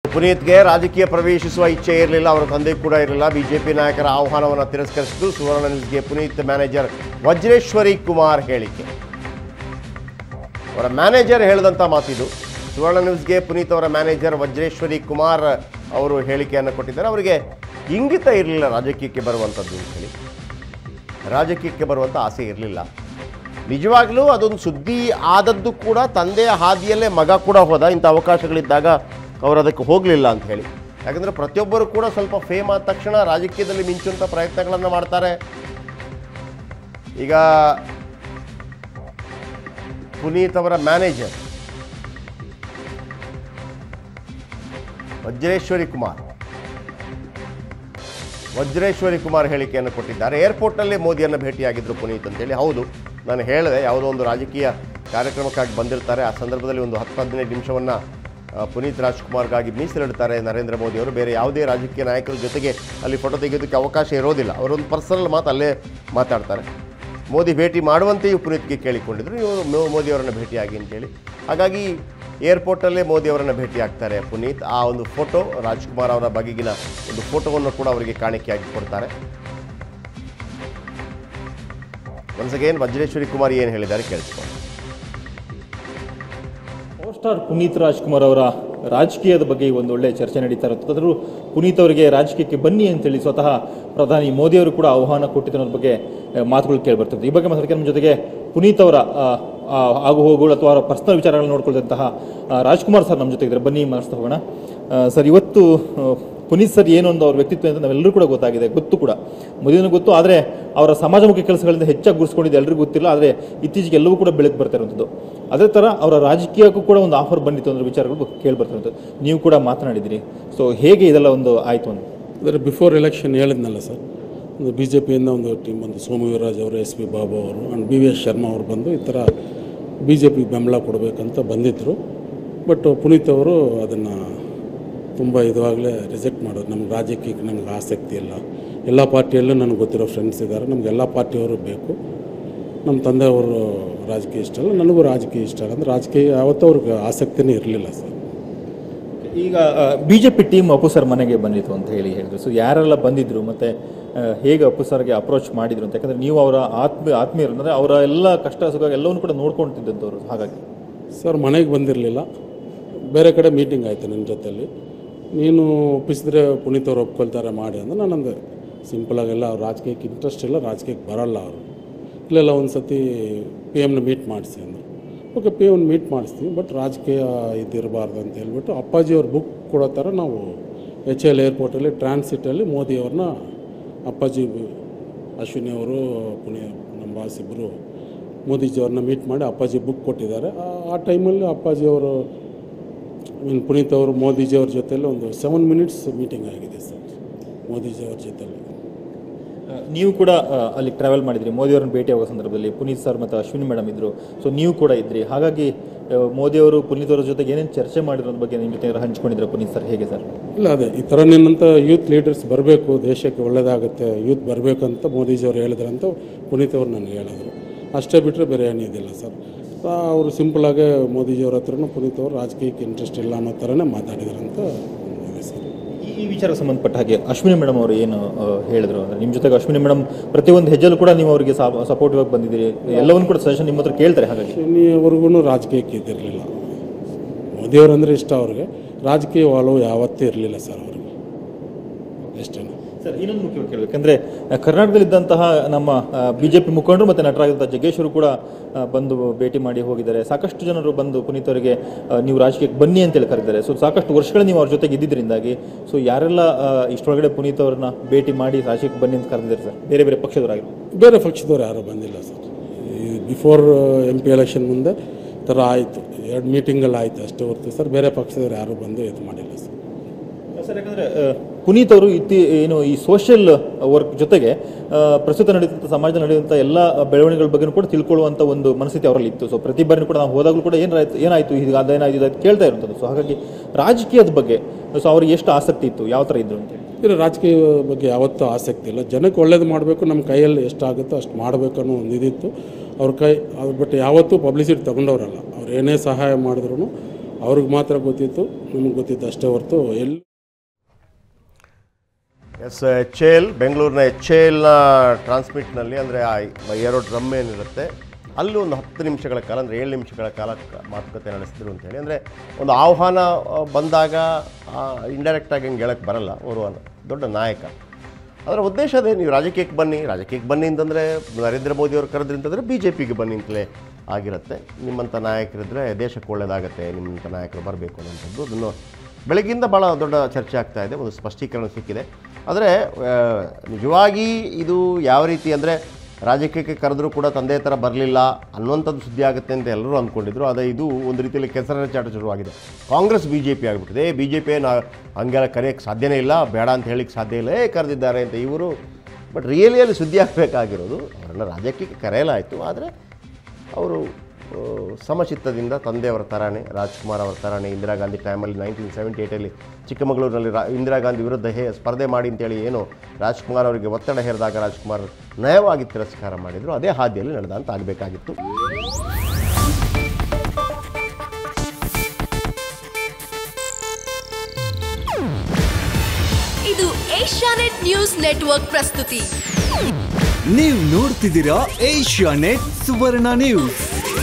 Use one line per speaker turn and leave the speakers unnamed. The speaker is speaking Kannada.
ಪುನೀತ್ಗೆ ರಾಜಕೀಯ ಪ್ರವೇಶಿಸುವ ಇಚ್ಛೆ ಇರಲಿಲ್ಲ ಅವರ ತಂದೆ ಕೂಡ ಇರಲಿಲ್ಲ ಬಿಜೆಪಿ ನಾಯಕರ ಆಹ್ವಾನವನ್ನು ತಿರಸ್ಕರಿಸಿದ್ದು ಸುವರ್ಣ ನ್ಯೂಸ್ಗೆ ಪುನೀತ್ ಮ್ಯಾನೇಜರ್ ವಜ್ರೇಶ್ವರಿ ಕುಮಾರ್ ಹೇಳಿಕೆ ಅವರ ಮ್ಯಾನೇಜರ್ ಹೇಳಿದಂಥ ಮಾತಿದು ಸುವರ್ಣ ನ್ಯೂಸ್ಗೆ ಪುನೀತ್ ಅವರ ಮ್ಯಾನೇಜರ್ ವಜ್ರೇಶ್ವರಿ ಕುಮಾರ್ ಅವರು ಹೇಳಿಕೆಯನ್ನು ಕೊಟ್ಟಿದ್ದಾರೆ ಅವರಿಗೆ ಇಂಗಿತ ಇರಲಿಲ್ಲ ರಾಜಕೀಯಕ್ಕೆ ಬರುವಂಥದ್ದು ಅಂತ ಹೇಳಿ ರಾಜಕೀಯಕ್ಕೆ ಬರುವಂಥ ಆಸೆ ಇರಲಿಲ್ಲ ನಿಜವಾಗ್ಲೂ ಅದೊಂದು ಸುದ್ದಿ ಆದದ್ದು ಕೂಡ ತಂದೆಯ ಹಾದಿಯಲ್ಲೇ ಮಗ ಕೂಡ ಹೋದ ಇಂಥ ಅವಕಾಶಗಳಿದ್ದಾಗ ಅವರು ಅದಕ್ಕೆ ಹೋಗಲಿಲ್ಲ ಅಂತ ಹೇಳಿ ಯಾಕಂದರೆ ಪ್ರತಿಯೊಬ್ಬರು ಕೂಡ ಸ್ವಲ್ಪ ಫೇಮ್ ಆದ ತಕ್ಷಣ ರಾಜಕೀಯದಲ್ಲಿ ಮಿಂಚುವಂಥ ಪ್ರಯತ್ನಗಳನ್ನು ಮಾಡ್ತಾರೆ ಈಗ ಪುನೀತ್ ಅವರ ಮ್ಯಾನೇಜರ್ ವಜ್ರೇಶ್ವರಿ ಕುಮಾರ್ ವಜ್ರೇಶ್ವರಿ ಕುಮಾರ್ ಹೇಳಿಕೆಯನ್ನು ಕೊಟ್ಟಿದ್ದಾರೆ ಏರ್ಪೋರ್ಟ್ನಲ್ಲೇ ಮೋದಿಯನ್ನು ಭೇಟಿಯಾಗಿದ್ದರು ಪುನೀತ್ ಅಂತೇಳಿ ಹೌದು ನಾನು ಹೇಳಿದೆ ಯಾವುದೋ ಒಂದು ರಾಜಕೀಯ ಕಾರ್ಯಕ್ರಮಕ್ಕಾಗಿ ಬಂದಿರ್ತಾರೆ ಆ ಸಂದರ್ಭದಲ್ಲಿ ಒಂದು ಹತ್ತು ಹದಿನೈದು ನಿಮಿಷವನ್ನು ಪುನೀತ್ ರಾಜ್ಕುಮಾರ್ಗಾಗಿ ಮೀಸಲಿಡ್ತಾರೆ ನರೇಂದ್ರ ಮೋದಿ ಅವರು ಬೇರೆ ಯಾವುದೇ ರಾಜಕೀಯ ನಾಯಕರ ಜೊತೆಗೆ ಅಲ್ಲಿ ಫೋಟೋ ತೆಗೆಯೋದಕ್ಕೆ ಅವಕಾಶ ಇರೋದಿಲ್ಲ ಅವರೊಂದು ಪರ್ಸನಲ್ ಮಾತು ಅಲ್ಲೇ ಮಾತಾಡ್ತಾರೆ ಮೋದಿ ಭೇಟಿ ಮಾಡುವಂತೆಯೂ ಪುನೀತ್ಗೆ ಕೇಳಿಕೊಂಡಿದ್ರು ನೀವು ಮೋ- ಮೋದಿ ಅವರನ್ನು ಭೇಟಿಯಾಗಿ ಅಂತೇಳಿ ಹಾಗಾಗಿ ಏರ್ಪೋರ್ಟಲ್ಲೇ ಮೋದಿ ಅವರನ್ನು ಭೇಟಿ ಆಗ್ತಾರೆ ಪುನೀತ್ ಆ ಒಂದು ಫೋಟೋ ರಾಜ್ಕುಮಾರ್ ಅವರ ಬಗೆಗಿನ ಒಂದು ಫೋಟೋವನ್ನು ಕೂಡ ಅವರಿಗೆ ಕಾಣಿಕೆಯಾಗಿ ಕೊಡ್ತಾರೆ ಒನ್ಸ್ ಅಗೇನ್ ವಜ್ರೇಶ್ವರಿ ಕುಮಾರ್ ಏನು ಹೇಳಿದ್ದಾರೆ ಕೇಳಿಸ್ಕೊಂಡು
ಪವರ್ ಸ್ಟಾರ್ ಪುನೀತ್ ರಾಜ್ಕುಮಾರ್ ಅವರ ರಾಜಕೀಯದ ಬಗ್ಗೆ ಒಂದು ಒಳ್ಳೆಯ ಚರ್ಚೆ ನಡೀತಾ ಇರುತ್ತೆ ಅದರೂ ಪುನೀತ್ ಅವರಿಗೆ ರಾಜಕೀಯಕ್ಕೆ ಬನ್ನಿ ಅಂತೇಳಿ ಸ್ವತಃ ಪ್ರಧಾನಿ ಮೋದಿ ಅವರು ಕೂಡ ಆಹ್ವಾನ ಕೊಟ್ಟಿದ್ದು ಅನ್ನೋದ್ರ ಬಗ್ಗೆ ಆ, ಮಾತುಗಳು ಕೇಳಿಬರ್ತದೆ ಈ ಬಗ್ಗೆ ಮಾತಾಡೋಕ್ಕೆ ನಮ್ಮ ಜೊತೆಗೆ ಪುನೀತ್ ಅವರ ಆ, ಆ, ಆಗು ಹೋಗುಗಳು ಅಥವಾ ಅವರ ಪರ್ಸನಲ್ ವಿಚಾರಗಳನ್ನು ನೋಡ್ಕೊಳ್ದಂತಹ ಆ, ರಾಜ್ಕುಮಾರ್ ಸರ್ ನಮ್ಮ ಜೊತೆ ಇದ್ದಾರೆ ಬನ್ನಿ ಮಾತಾಡ್ತಾ ಹೋಗೋಣ ಆ, ಸರ್ ಇವತ್ತು ಆ, ಪುನೀತ್ ಸರ್ ಏನು ಒಂದು ಅವ್ರ ವ್ಯಕ್ತಿತ್ವ ಅಂತ ನಾವೆಲ್ಲರೂ ಕೂಡ ಗೊತ್ತಾಗಿದೆ ಗೊತ್ತು ಕೂಡ ಮೊದಲಿನ ಗೊತ್ತು ಆದರೆ ಅವರ ಸಮಾಜಮುಖಿ ಕೆಲಸಗಳಿಂದ ಹೆಚ್ಚಾಗಿ ಗುರುಸ್ಕೊಂಡಿದ್ದು ಎಲ್ಲರಿಗೂ ಗೊತ್ತಿಲ್ಲ ಆದರೆ ಇತ್ತೀಚೆಗೆ ಎಲ್ಲವೂ ಕೂಡ ಬೆಳಕು ಬರ್ತಾ ಇರುವಂಥದ್ದು ಅದೇ ಥರ ಅವರ ರಾಜಕೀಯಕ್ಕೂ ಕೂಡ ಒಂದು ಆಫರ್ ಬಂದಿತ್ತು ಅನ್ನೋ ವಿಚಾರಗಳು ಕೇಳಿ ಬರ್ತಿರುವಂಥದ್ದು ನೀವು ಕೂಡ ಮಾತನಾಡಿದಿರಿ ಸೊ ಹೇಗೆ ಇದೆಲ್ಲ ಒಂದು ಆಯಿತು ಅಂತ
ಅಂದರೆ ಬಿಫೋರ್ ಎಲೆಕ್ಷನ್ ಹೇಳಿದ್ನಲ್ಲ ಸರ್ ಒಂದು ಬಿ ಜೆ ಪಿಯಿಂದ ಒಂದು ಟೀಮ್ ಬಂದು ಸೋಮು ವೀರ್ರಾಜ್ ಅವರು ಎಸ್ ಪಿ ಬಾಬು ಅವರು and B V S Sharma ಅವರು ಬಂದು ಈ ಥರ ಬಿ ಜೆ ಪಿಗೆ ಬೆಂಬಲ ಕೊಡಬೇಕಂತ ಬಂದಿದ್ದರು ಬಟ್ ಪುನೀತ್ ಅವರು ಅದನ್ನು ತುಂಬ ಇದಾಗಲೇ ರಿಜೆಕ್ಟ್ ಮಾಡೋದು ನಮ್ಗೆ ರಾಜಕೀಯಕ್ಕೆ ನಮ್ಗೆ ಆಸಕ್ತಿ ಇಲ್ಲ ಎಲ್ಲ ಪಾರ್ಟಿಯಲ್ಲೂ ನನಗೆ ಗೊತ್ತಿರೋ ಫ್ರೆಂಡ್ಸ್ ಇದ್ದಾರೆ ನಮ್ಗೆ ಎಲ್ಲ ಪಾರ್ಟಿಯವರು ಬೇಕು ನಮ್ಮ ತಂದೆಯವರು ರಾಜಕೀಯ ಇಷ್ಟ ಅಲ್ಲ ನನಗೂ ರಾಜಕೀಯ ಇಷ್ಟ ಅಲ್ಲ ಅಂದರೆ ರಾಜಕೀಯ ಯಾವತ್ತೂ ಅವ್ರಿಗೆ ಆಸಕ್ತಿನೇ ಇರಲಿಲ್ಲ ಸರ್
ಈಗ B J P team Appu sir ಮನೆಗೆ ಬಂದಿತ್ತು ಅಂತ ಹೇಳಿ ಹೇಳಿದ್ರು ಸೊ ಯಾರೆಲ್ಲ ಬಂದಿದ್ರು ಮತ್ತು ಹೇಗೆ ಅಪ್ಪು ಸರ್ಗೆ ಅಪ್ರೋಚ್ ಮಾಡಿದ್ರು ಅಂತ ಯಾಕಂದರೆ ನೀವು ಅವರ ಆತ್ಮೀಯ ಆತ್ಮೀಯರು ಅಂದರೆ ಅವರ ಎಲ್ಲ ಕಷ್ಟ ಸುಖ ಎಲ್ಲವನ್ನು ಕೂಡ ನೋಡ್ಕೊಳ್ತಿದ್ದಂಥವ್ರು ಹಾಗಾಗಿ
ಸರ್ ಮನೆಗೆ ಬಂದಿರಲಿಲ್ಲ ಬೇರೆ ಕಡೆ ಮೀಟಿಂಗ್ ಆಯಿತು ನನ್ನ ಜೊತೆಲಿ ನೀನು ಒಪ್ಪಿಸಿದ್ರೆ ಪುನೀತ್ ಅವ್ರು ಒಪ್ಕೊಳ್ತಾರೆ ಮಾಡಿ ಅಂದ್ರೆ ನಾನು ಅಂದೆ ಸಿಂಪಲಾಗೆಲ್ಲ ಅವ್ರು ರಾಜಕೀಯಕ್ಕೆ ಇಂಟ್ರೆಸ್ಟ್ ಇಲ್ಲ ರಾಜಕೀಯಕ್ಕೆ ಬರಲ್ಲ ಅವರು ಇಲ್ಲೆಲ್ಲ ಒಂದು ಸತಿ ಪಿ ಎಮ್ನ ಮೀಟ್ ಮಾಡಿಸಿ ಅಂದರು ಓಕೆ ಪಿ ಎಮ್ನ ಮೀಟ್ ಮಾಡಿಸ್ತೀವಿ ಬಟ್ ರಾಜಕೀಯ ಇದಿರಬಾರ್ದು ಅಂತ ಹೇಳ್ಬಿಟ್ಟು ಅಪ್ಪಾಜಿ ಅವ್ರ ಬುಕ್ ಕೊಡೋ ಥರ ನಾವು ಎಚ್ ಎಲ್ ಏರ್ಪೋರ್ಟಲ್ಲಿ ಟ್ರಾನ್ಸಿಟಲ್ಲಿ ಮೋದಿ ಅವ್ರನ್ನ ಅಪ್ಪಾಜಿ ಅಶ್ವಿನಿ ಅವರು ಪುಣೆ ನಮ್ಮ ಬಾಸ್ ಇಬ್ಬರು ಮೋದಿಜಿಯವ್ರನ್ನ ಮೀಟ್ ಮಾಡಿ ಅಪ್ಪಾಜಿ ಬುಕ್ ಕೊಟ್ಟಿದ್ದಾರೆ ಆ- ಆ ಟೈಮಲ್ಲಿ ಅಪ್ಪಾಜಿಯವರು ಮೀನ್ ಪುನೀತ್ ಅವರು ಮೋದಿಜಿಯವ್ರ ಜೊತೆಲಿ ಒಂದು ಸೆವೆನ್ ಮಿನಿಟ್ಸ್ ಮೀಟಿಂಗ್ ಆಗಿದೆ ಸರ್ ಮೋದಿಜಿಯವ್ರ ಜೊತೆಲಿ
ಆ, ನೀವು ಕೂಡ ಆ, ಅಲ್ಲಿ ಟ್ರಾವೆಲ್ ಮಾಡಿದ್ರಿ ಮೋದಿ ಅವರನ್ನ ಭೇಟಿ ಆಗೋ ಸಂದರ್ಭದಲ್ಲಿ ಪುನೀತ್ ಸರ್ ಮತ್ತು ಅಶ್ವಿನಿ ಮೇಡಮ್ ಇದ್ರು ಸೊ ನೀವು ಕೂಡ ಇದ್ರಿ ಹಾಗಾಗಿ ಆ, ಮೋದಿ ಅವರು ಪುನೀತ್ ಅವರ ಜೊತೆಗೆ ಏನೇನು ಚರ್ಚೆ ಮಾಡಿರೋದ್ರ ಬಗ್ಗೆ ನಿಮ್ಮ ಜೊತೆ ಏನಾದ್ರು ಹಂಚ್ಕೊಂಡಿದ್ರೆ ಪುನೀತ್ ಸರ್ ಹೇಗೆ ಸರ್
ಇಲ್ಲ ಅದೇ ಈ ಥರ ನಿನ್ನಂಥ ಯೂತ್ ಲೀಡರ್ಸ್ ಬರಬೇಕು ದೇಶಕ್ಕೆ ಒಳ್ಳೆಯದಾಗುತ್ತೆ ಯೂತ್ ಬರಬೇಕು ಅಂತ ಮೋದಿಜಿಯವ್ರು ಹೇಳಿದ್ರಂತ ಪುನೀತ್ ಅವ್ರು ನನಗೆ ಹೇಳಿದ್ರು ಅಷ್ಟೇ ಬಿಟ್ಟರೆ ಬೇರೆ ಏನಿದಿಲ್ಲ ಸರ್ ಅವರು ಸಿಂಪಲಾಗೆ ಮೋದಿಜಿಯವ್ರ ಹತ್ರನೂ ಪುನೀತ್ ಅವರು ರಾಜಕೀಯಕ್ಕೆ ಇಂಟ್ರೆಸ್ಟ್ ಇಲ್ಲ ಅನ್ನೋ ಥರನೇ ಮಾತಾಡಿದ್ರಂತ ಇದೆ ಸರ್
ಈ- ಈ ವಿಚಾರಕ್ಕೆ ಸಂಬಂಧಪಟ್ಟ ಹಾಗೆ ಅಶ್ವಿನಿ ಮೇಡಮ್ ಅವರು ಏನು ಆ, ಹೇಳಿದ್ರು ಅಂದರೆ ನಿಮ್ಮ ಜೊತೆಗೆ ಅಶ್ವಿನಿ ಮೇಡಮ್ ಪ್ರತಿಯೊಂದು ಹೆಜ್ಜೆಲ್ಲೂ ಕೂಡ ನೀವು ಅವರಿಗೆ ಸಪೋರ್ಟಿವ್ ಆಗಿ ಬಂದಿದ್ದೀರಿ ಎಲ್ಲವನ್ನು ಕೂಡ ಸಜೆಷನ್ ನಿಮ್ಮ ಹತ್ರ ಕೇಳ್ತಾರೆ ಹಾಗಾಗಿ
ಶನಿಯವರೆಗೂ ರಾಜಕೀಯಕ್ಕೆ ಇದಿರಲಿಲ್ಲ ಮೋದಿಯವರಂದ್ರೆ ಇಷ್ಟ ಅವ್ರಿಗೆ ರಾಜಕೀಯ ಒಲವು ಯಾವತ್ತೂ ಇರಲಿಲ್ಲ ಸರ್ ಅವ್ರಿಗೆ ಅಷ್ಟೇ
ಸರ್ ಇನ್ನೊಂದು ಮುಖ್ಯವಾಗಿ ಕೇಳಬೇಕಂದ್ರೆ ಕರ್ನಾಟಕದಲ್ಲಿದ್ದಂತಹ ನಮ್ಮ ಬಿ ಜೆ ಪಿ ಮುಖಂಡರು ಮತ್ತು ನಟರಾಗಿದ್ದಂಥ ಜಗ್ಗೇಶ್ವರು ಕೂಡ ಆ, ಬಂದು ಭೇಟಿ ಮಾಡಿ ಹೋಗಿದ್ದಾರೆ ಸಾಕಷ್ಟು ಜನರು ಬಂದು ಪುನೀತ್ ಅವರಿಗೆ ಆ, ನೀವು ರಾಜಕೀಯಕ್ಕೆ ಬನ್ನಿ ಅಂತೇಳಿ ಕರೆದಿದ್ದಾರೆ ಸೊ ಸಾಕಷ್ಟು ವರ್ಷಗಳು ನೀವು ಅವ್ರ ಜೊತೆಗೆ ಇದ್ದಿದ್ದರಿಂದಾಗಿ ಸೊ ಯಾರೆಲ್ಲ ಆ, ಇಷ್ಟರೊಳಗಡೆ ಪುನೀತ್ ಅವ್ರನ್ನ ಭೇಟಿ ಮಾಡಿ ರಾಜಕೀಯಕ್ಕೆ ಬನ್ನಿ ಅಂತ ಕರೆದಿದ್ದಾರೆ ಸರ್ ಬೇರೆ ಬೇರೆ ಪಕ್ಷದವರಾಗಿರ್ಬೋದು
ಬೇರೆ ಪಕ್ಷದವ್ರು ಯಾರೂ ಬಂದಿಲ್ಲ ಸರ್ ಈ ಬಿಫೋರ್ ಎಮ್ ಪಿ ಎಲೆಕ್ಷನ್ ಮುಂದೆ ಈ ಥರ ಆಯಿತು ಎರಡು ಮೀಟಿಂಗಲ್ಲಿ ಆಯಿತು ಅಷ್ಟೇ ಹೊರತು ಸರ್ ಬೇರೆ ಪಕ್ಷದವ್ರು ಯಾರೂ ಬಂದು ಇದು ಮಾಡಿಲ್ಲ ಸರ್
ಸರ್ ಯಾಕಂದರೆ ಪುನೀತ್ ಅವರು ಇತ್ತಿ ಏನು ಈ ಸೋಷಿಯಲ್ ವರ್ಕ್ ಜೊತೆಗೆ ಆ, ಪ್ರಸ್ತುತ ನಡೆಯುವಂಥ ಸಮಾಜದಲ್ಲಿ ನಡೆಯುವಂಥ ಎಲ್ಲ ಬೆಳವಣಿಗೆಗಳ ಬಗ್ಗೆ ಕೂಡ ತಿಳ್ಕೊಳ್ಳುವಂಥ ಒಂದು ಮನಸ್ಥಿತಿ ಅವರಲ್ಲಿ ಇತ್ತು ಸೊ ಪ್ರತಿ ಬಾರಿನೂ ಕೂಡ ನಾವು ಹೋದಾಗಲೂ ಕೂಡ ಏನಾಯ್ತು ಏನಾಯಿತು ಇದು ಅದೇನಾಯ್ತು ಇದಾಯ್ತು ಕೇಳ್ತಾ ಇರುವಂಥದ್ದು ಸೊ ಹಾಗಾಗಿ ರಾಜಕೀಯದ ಬಗ್ಗೆ ಸೊ ಅವ್ರಿಗೆ ಎಷ್ಟು ಆಸಕ್ತಿ ಇತ್ತು ಯಾವ ಥರ ಇದ್ರು ಅಂತೇಳಿ
ಇಲ್ಲ ರಾಜಕೀಯ ಬಗ್ಗೆ ಯಾವತ್ತೂ ಆಸಕ್ತಿ ಇಲ್ಲ ಜನಕ್ಕೆ ಒಳ್ಳೇದು ಮಾಡಬೇಕು ನಮ್ಮ ಕೈಯಲ್ಲಿ ಎಷ್ಟಾಗುತ್ತೋ ಅಷ್ಟು ಮಾಡಬೇಕು ಅನ್ನೋ ಒಂದು ಇದಿತ್ತು ಅವ್ರ ಕೈ ಅದು ಬಟ್ ಯಾವತ್ತೂ ಪಬ್ಲಿಸಿಟಿ ತೊಗೊಂಡವ್ರಲ್ಲ ಅವ್ರು ಏನೇ ಸಹಾಯ ಮಾಡಿದ್ರು ಅವ್ರಿಗೆ ಮಾತ್ರ ಗೊತ್ತಿತ್ತು ನಮಗೆ ಗೊತ್ತಿತ್ತು ಅಷ್ಟೇ ಹೊರತು ಎಲ್ಲಿ
ಎಸ್ ಎಚ್ ಎಲ್ ಬೆಂಗಳೂರಿನ ಎಚ್ ಎಲ್ನ ಟ್ರಾನ್ಸ್ಮಿಟ್ನಲ್ಲಿ ಅಂದರೆ ಆ ಏರೋ ಡ್ರಮ್ ಏನಿರುತ್ತೆ ಅಲ್ಲಿ ಒಂದು ಹತ್ತು ನಿಮಿಷಗಳ ಕಾಲ ಅಂದರೆ ಏಳು ನಿಮಿಷಗಳ ಕಾಲ ಕ- ಮಾತುಕತೆ ನಡೆಸಿದ್ರು ಅಂತೇಳಿ ಅಂದರೆ ಒಂದು ಆಹ್ವಾನ ಆ, ಬಂದಾಗ ಇಂಡೈರೆಕ್ಟಾಗಿ ಹಂಗೆ ಹೇಳಕ್ಕೆ ಬರಲ್ಲ ಅವರು ದೊಡ್ಡ ನಾಯಕ ಅದರ ಉದ್ದೇಶ ಅದೇ ನೀವು ರಾಜಕೀಯಕ್ಕೆ ಬನ್ನಿ ರಾಜಕೀಯಕ್ಕೆ ಬನ್ನಿ ಅಂತಂದರೆ ನರೇಂದ್ರ ಮೋದಿ ಅವರು ಕರೆದ್ರಿ ಅಂತಂದರೆ ಬಿ ಜೆ ಪಿಗೆ ಬನ್ನಿ ಅಂತಲೇ ಆಗಿರುತ್ತೆ ನಿಮ್ಮಂಥ ನಾಯಕರಿದ್ದರೆ ದೇಶಕ್ಕೆ ಒಳ್ಳೆಯದಾಗತ್ತೆ ನಿಮ್ಮಂಥ ನಾಯಕರು ಬರಬೇಕು ಅನ್ನೋಂಥದ್ದು ಅದನ್ನು ಬೆಳಗ್ಗಿಂದ ಭಾಳ ದೊಡ್ಡ ಚರ್ಚೆ ಆಗ್ತಾ ಇದೆ ಒಂದು ಸ್ಪಷ್ಟೀಕರಣ ಸಿಕ್ಕಿದೆ ಆದರೆ ಆ, ನಿಜವಾಗಿ ಇದು ಯಾವ ರೀತಿ ಅಂದರೆ ರಾಜಕೀಯಕ್ಕೆ ಕರೆದರೂ ಕೂಡ ತಂದೆ ಥರ ಬರಲಿಲ್ಲ ಅನ್ನುವಂಥದ್ದು ಸುದ್ದಿ ಆಗುತ್ತೆ ಅಂತ ಎಲ್ಲರೂ ಅಂದ್ಕೊಂಡಿದ್ರು ಆದರೆ ಇದು ಒಂದು ರೀತಿಯಲ್ಲಿ ಕೆಸರಿನ ಚಾಟ ಶುರುವಾಗಿದೆ ಕಾಂಗ್ರೆಸ್ ಬಿ ಜೆ ಪಿ ಆಗಿಬಿಟ್ಟಿದೆ ಬಿ ಜೆ ಪಿ ನಾ ಹಂಗೆಲ್ಲ ಕರೆಯೋಕ್ಕೆ ಸಾಧ್ಯನೇ ಇಲ್ಲ ಬೇಡ ಅಂತ ಹೇಳಿಕ್ಕೆ ಸಾಧ್ಯ ಇಲ್ಲ ಏ ಕರೆದಿದ್ದಾರೆ ಅಂತ ಇವರು ಬಟ್ ರಿಯಲಿಯಲ್ಲಿ ಸುದ್ದಿ ಆಗಬೇಕಾಗಿರೋದು ಅವರನ್ನು ರಾಜಕೀಯಕ್ಕೆ ಕರೆಯಲಾಯಿತು ಆದರೆ ಅವರು ಆ, ಸಮಚಿತ್ತದಿಂದ ತಂದೆಯವರ ಥರಾನೇ ರಾಜ್ಕುಮಾರ್ ಅವರ ಥರಾನೇ ಇಂದಿರಾ ಗಾಂಧಿ ಟೈಮಲ್ಲಿ ನೈನ್ಟೀನ್ ಸೆವೆಂಟಿ ಏಯ್ಟಲ್ಲಿ ಚಿಕ್ಕಮಗಳೂರಿನಲ್ಲಿ ರಾ ಇಂದಿರಾ ಗಾಂಧಿ ವಿರುದ್ಧ ಹೇ ಸ್ಪರ್ಧೆ ಮಾಡಿ ಅಂತೇಳಿ ಏನು ರಾಜ್ಕುಮಾರ್ ಅವರಿಗೆ ಒತ್ತಡ ಹೇರಿದಾಗ ರಾಜ್ಕುಮಾರ್ ನಯವಾಗಿ ತಿರಸ್ಕಾರ ಮಾಡಿದರು ಅದೇ ಹಾದಿಯಲ್ಲಿ ನಡೆದಂತ ಆಗಬೇಕಾಗಿತ್ತು
ಇದು ಏಷ್ಯಾನೆಟ್ ನ್ಯೂಸ್ ನೆಟ್ವರ್ಕ್ ಪ್ರಸ್ತುತಿ
ನೀವು ನೋಡ್ತಿದ್ದೀರಾ ಏಷ್ಯಾ ನೆಟ್ ಸುವರ್ಣ ನ್ಯೂಸ್